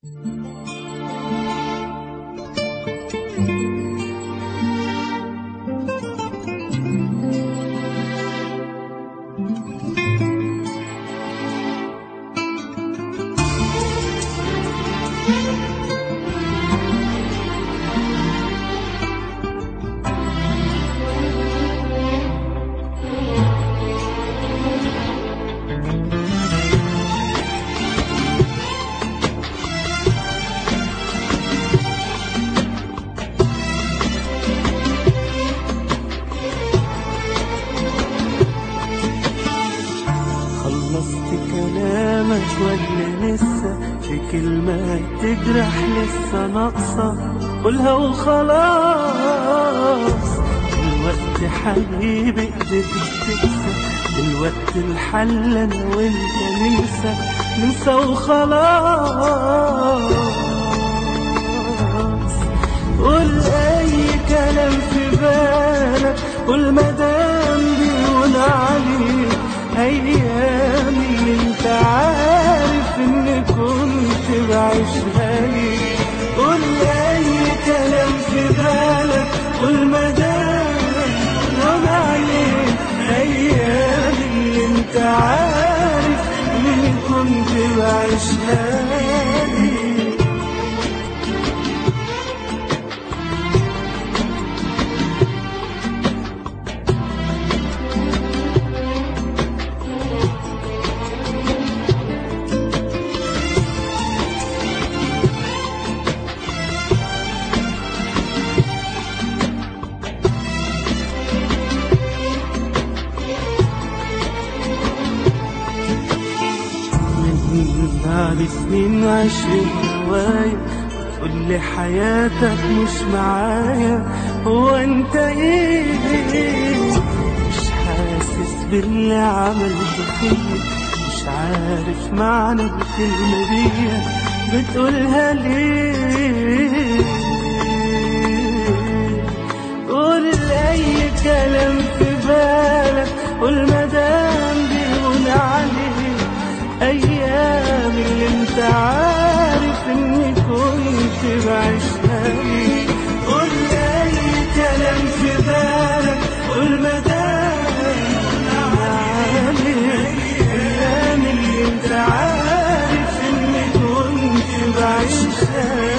خلصت كلامك ولا لسه في كلمة تجرح لسه ناقصة قولها وخلاص الوقت حبيبي قدرت تكسب الوقت الحل انا وانت ننسى ننسى وخلاص قول اي كلام في بالك قول مدام بيقول عليك ايام اللي انت عارف ان كنت بعيشها لي قول اي كلام في بالك قول مدام بيقول عليك ايام اللي انت عارف ان كنت بعيشها لي من بعد سنين عشرين هواية تقول لي حياتك مش معايا هو انت ايه مش حاسس باللي عملته فيا مش عارف معنى الكلمة دي بتقولها ليه قول اي كلام في بالك قول مدام بيقول عليه ايام اللي انت عارف اني كنت بعيشها لي قول اي كلام في بالك قول مدام عليه ايام اللي انت عارف اني كنت بعيشها